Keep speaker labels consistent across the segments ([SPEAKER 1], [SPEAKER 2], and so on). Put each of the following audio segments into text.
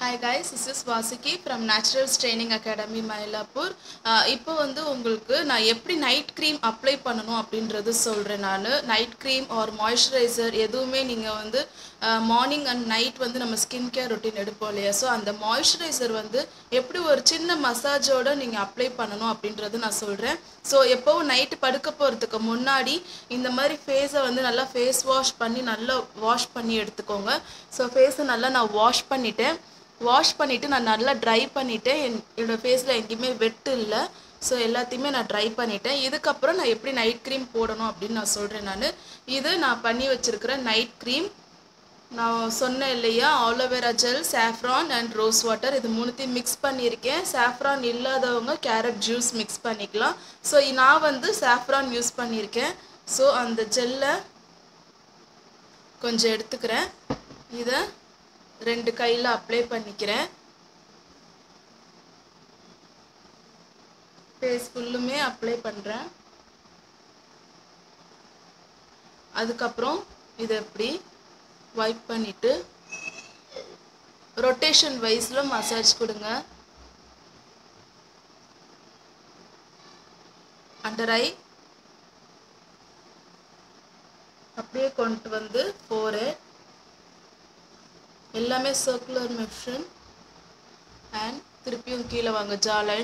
[SPEAKER 1] Hi guys this is Vasuki from Naturals training academy Mylapore இப்போ வந்து உங்களுக்கு நான் எப்படி நைட் க்ரீம் அப்ளை பண்ணணும் அப்படின்றது சொல்கிறேன் நான் நைட் க்ரீம் ஆர் மாய்ஸ்சரைசர் எதுவுமே நீங்கள் வந்து மார்னிங் அண்ட் நைட் வந்து நம்ம ஸ்கின் கேர் ரொட்டீன் எடுப்போம் இல்லையா ஸோ அந்த மாய்ஸ்சரைசர் வந்து எப்படி ஒரு சின்ன மசாஜோட நீங்கள் அப்ளை பண்ணணும் அப்படின்றது நான் சொல்கிறேன் ஸோ எப்போவும் நைட்டு படுக்க போகிறதுக்கு முன்னாடி இந்த மாதிரி ஃபேஸை வந்து நல்லா ஃபேஸ் வாஷ் பண்ணி நல்லா வாஷ் பண்ணி எடுத்துக்கோங்க ஸோ ஃபேஸை நல்லா நான் வாஷ் பண்ணிட்டேன் வாஷ் பண்ணிவிட்டு நான் நல்லா ட்ரை பண்ணிவிட்டேன் என் என்னோடய ஃபேஸில் எங்கேயுமே வெட்டு இல்லை ஸோ எல்லாத்தையுமே நான் ட்ரை பண்ணிட்டேன் இதுக்கப்புறம் நான் எப்படி நைட் க்ரீம் போடணும் அப்படின்னு நான் சொல்கிறேன் நான் இது நான் பண்ணி வச்சுருக்கிற நைட் க்ரீம் நான் சொன்னேன் இல்லையா aloe vera gel saffron and rose water இது மூணுத்தையும் மிக்ஸ் பண்ணியிருக்கேன் சாஃப்ரான் இல்லாதவங்க கேரட் ஜூஸ் மிக்ஸ் பண்ணிக்கலாம் ஸோ நான் வந்து சாஃப்ரான் யூஸ் பண்ணியிருக்கேன் ஸோ அந்த ஜெல்லை கொஞ்சம் எடுத்துக்கிறேன் இதை ரெண்டு கையில் அப்ளை பண்ணிக்கிறேன் ஃபேஸ் ஃபுல்லுமே அப்ளை பண்ணுறேன் அதுக்கப்புறம் இதை எப்படி வைப் பண்ணிவிட்டு ரொட்டேஷன் வைஸில் மசாஜ் கொடுங்க அண்டர் ஐ அப்படியே கொண்டு வந்து ஃபோரு எல்லாமே சர்க்குலர் மெஷன் அண்ட் திருப்பியும் கீழே வாங்க jawline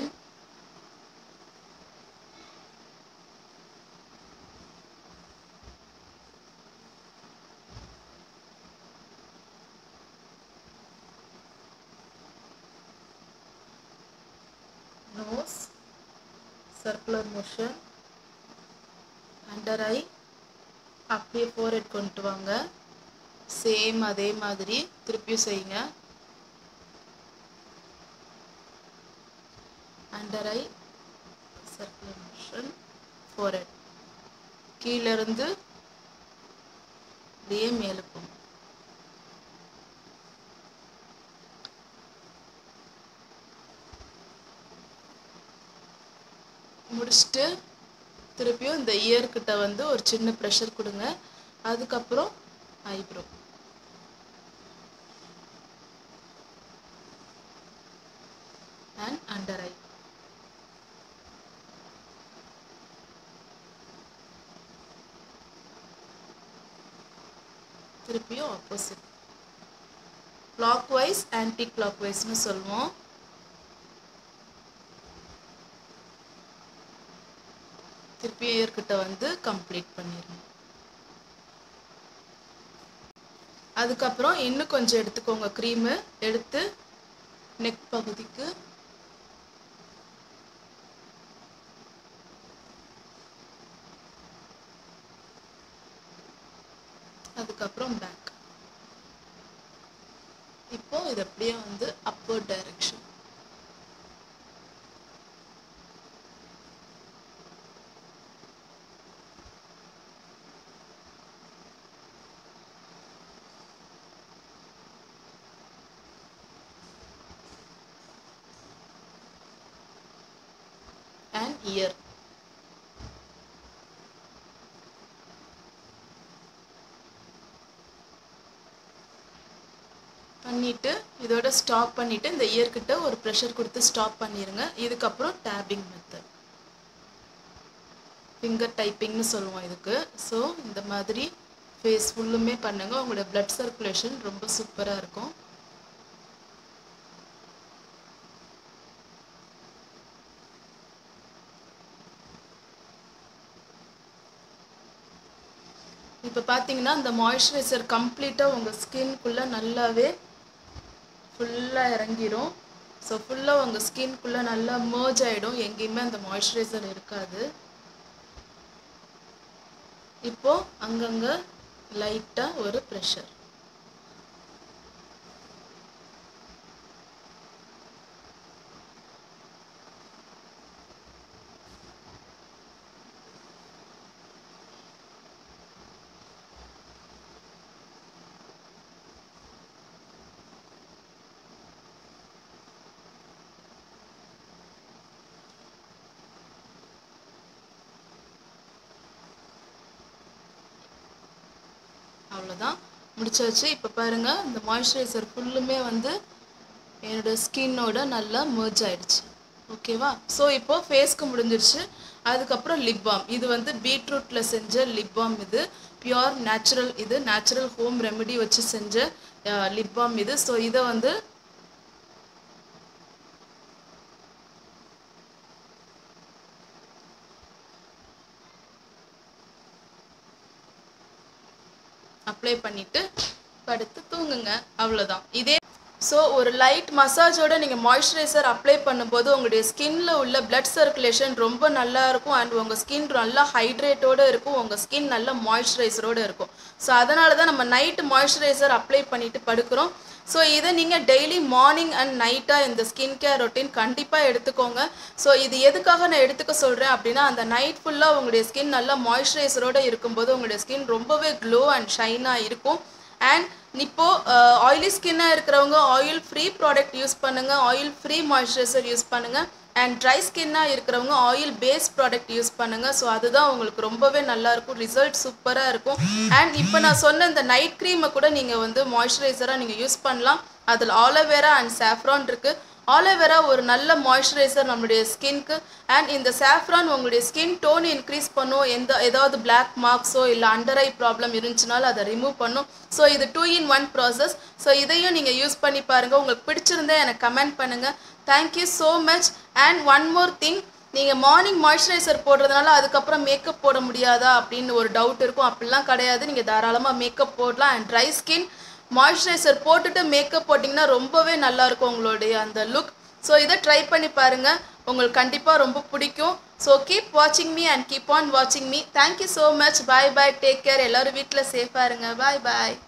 [SPEAKER 1] nose circular motion under eye அப்படியே ஃபோர்ஹெட் கொண்டு வாங்க சேம் அதே மாதிரி திருப்பியும் செய்யுங்க under eye circular motion forehead கீழிருந்து அப்படியே மேலே போகும் முடிச்சுட்டு திருப்பியும் இந்த இயர்கிட்ட வந்து ஒரு சின்ன ப்ரெஷர் கொடுங்க அதுக்கப்புறம் ஐப்ரோ அண்ட் அண்டர் ஐ திருப்பியும் opposite clockwise anti clock வைஸ்னு சொல்லுவோம் திருப்பி இயர்கிட்ட வந்து கம்ப்ளீட் பண்ணிடுங்க அதுக்கப்புறம் இன்னும் கொஞ்சம் எடுத்துக்கோங்க க்ரீமு எடுத்து நெக் பகுதிக்கு அதுக்கப்புறம் பேக் இப்போ இது அப்படியே வந்து அப்போர்ட் டைரக்ஷன் and ear. பண்ணிட்டு இதோட ஸ்டாப் பண்ணிட்டு இந்த இயர் கிட்ட ஒரு ப்ரெஷர் கொடுத்து ஸ்டாப் பண்ணிடுங்க இதுக்கப்புறம் டேப்பிங் மெத்தட் ஃபிங்கர் டைப்பிங்னு சொல்லுவோம் இதுக்கு ஸோ இந்த மாதிரி ஃபேஸ் ஃபுல்லுமே பண்ணுங்க உங்களோட பிளட் சர்க்குலேஷன் ரொம்ப சூப்பராக இருக்கும் இப்போ பார்த்தீங்கன்னா இந்த மாய்ஸ்சரைசர் கம்ப்ளீட்டாக உங்கள் ஸ்கின்குள்ளே நல்லாவே ஃபுல்லாக இறங்கிடும் ஸோ ஃபுல்லாக உங்கள் ஸ்கின்குள்ளே நல்லா மர்ஜ் ஆகிடும் எங்கேயுமே அந்த மாய்ஸ்சரைசர் இருக்காது இப்போது அங்கங்கே லைட்டாக ஒரு ப்ரெஷர் அவ்வளோதான் முடிச்சாச்சு இப்போ பாருங்கள் இந்த மாய்ஸ்சரைசர் ஃபுல்லுமே வந்து என்னோட ஸ்கின்னோட நல்லா merge ஆயிடுச்சு ஓகேவா ஸோ இப்போ ஃபேஸ்க்கு முடிஞ்சிருச்சு அதுக்கப்புறம் லிப் பாம் இது வந்து பீட்ரூட்டில் செஞ்ச லிப் பாம் இது பியோர் நேச்சுரல் இது நேச்சுரல் ஹோம் ரெமெடி வச்சு செஞ்ச லிப் பாம் இது ஸோ இதை வந்து அப்ளை பண்ணிட்டு படுத்து தூங்குங்க அவ்வளோதான் இதே ஸோ ஒரு லைட் மசாஜோட நீங்கள் மாய்ஸ்சரைசர் அப்ளை பண்ணும்போது உங்களுடைய ஸ்கின்ல உள்ள பிளட் சர்க்குலேஷன் ரொம்ப நல்லா இருக்கும் அண்ட் உங்கள் ஸ்கின் நல்லா ஹைட்ரேட்டோட இருக்கும் உங்கள் ஸ்கின் நல்ல மாய்ஸ்சரைசரோட இருக்கும் ஸோ அதனால தான் நம்ம நைட்டு மாய்ஸ்சரைசர் அப்ளை பண்ணிட்டு படுக்கிறோம் ஸோ இதை நீங்கள் டெய்லி மார்னிங் அண்ட் நைட்டாக இந்த ஸ்கின் கேர் ரொட்டீன் கண்டிப்பாக எடுத்துக்கோங்க ஸோ இது எதுக்காக நான் எடுத்துக்க சொல்கிறேன் அப்படின்னா அந்த நைட் ஃபுல்லாக உங்களுடைய ஸ்கின் நல்லா மாய்ஸ்சரைசரோட இருக்கும்போது உங்களுடைய ஸ்கின் ரொம்பவே க்ளோ அண்ட் ஷைனாக இருக்கும் அண்ட் இப்போ ஆயிலி ஸ்கின்னாக இருக்கிறவங்க ஆயில் ஃப்ரீ ப்ராடக்ட் யூஸ் பண்ணுங்கள் ஆயில் ஃப்ரீ மாய்ஸ்சரைசர் யூஸ் பண்ணுங்கள் அண்ட் ட்ரை ஸ்கின்னாக இருக்கிறவங்க ஆயில் பேஸ் ப்ராடக்ட் யூஸ் பண்ணுங்கள் ஸோ அதுதான் உங்களுக்கு ரொம்பவே நல்லா இருக்கும் ரிசல்ட் சூப்பராக இருக்கும் அண்ட் இப்போ நான் சொன்ன இந்த நைட் க்ரீமை கூட நீங்கள் வந்து மாய்ஸ்சரைசராக நீங்கள் யூஸ் பண்ணலாம் அதில் ஆலோவேரா அண்ட் சாஃப்ரான் இருக்குது ஆலோவேரா ஒரு நல்ல மாய்ஸ்சரைசர் நம்மளுடைய ஸ்கின்க்கு அண்ட் இந்த சாஃப்ரான் உங்களுடைய ஸ்கின் டோன் இன்க்ரீஸ் பண்ணும் எந்த ஏதாவது பிளாக் மார்க்ஸோ இல்லை அண்டர் ஐ ப்ராப்ளம் இருந்துச்சுனாலும் அதை ரிமூவ் பண்ணும் ஸோ இது two in one process so இதையும் நீங்கள் யூஸ் பண்ணி பாருங்கள் உங்களுக்கு பிடிச்சிருந்தா எனக்கு கமெண்ட் பண்ணுங்கள் thank you so much and one more thing நீங்கள் மார்னிங் மாய்ஸ்சரைசர் போடுறதுனால அதுக்கப்புறம் மேக்கப் போட முடியாதா அப்படின்னு ஒரு டவுட் இருக்கும் அப்படிலாம் கிடையாது நீங்கள் தாராளமாக மேக்கப் போடலாம் அண்ட் ட்ரை ஸ்கின் மாய்ஸ்சரைசர் போட்டுட்டு மேக்கப் போட்டிங்கன்னா ரொம்பவே நல்லாயிருக்கும் உங்களுடைய அந்த லுக் ஸோ இதை ட்ரை பண்ணி பாருங்கள் உங்களுக்கு கண்டிப்பாக ரொம்ப பிடிக்கும் ஸோ கீப் வாட்சிங் மீ அண்ட் கீப் ஆன் வாட்சிங் me thank you so much bye bye take care எல்லோரும் வீட்டில் சேஃபாக இருங்க பாய் பாய்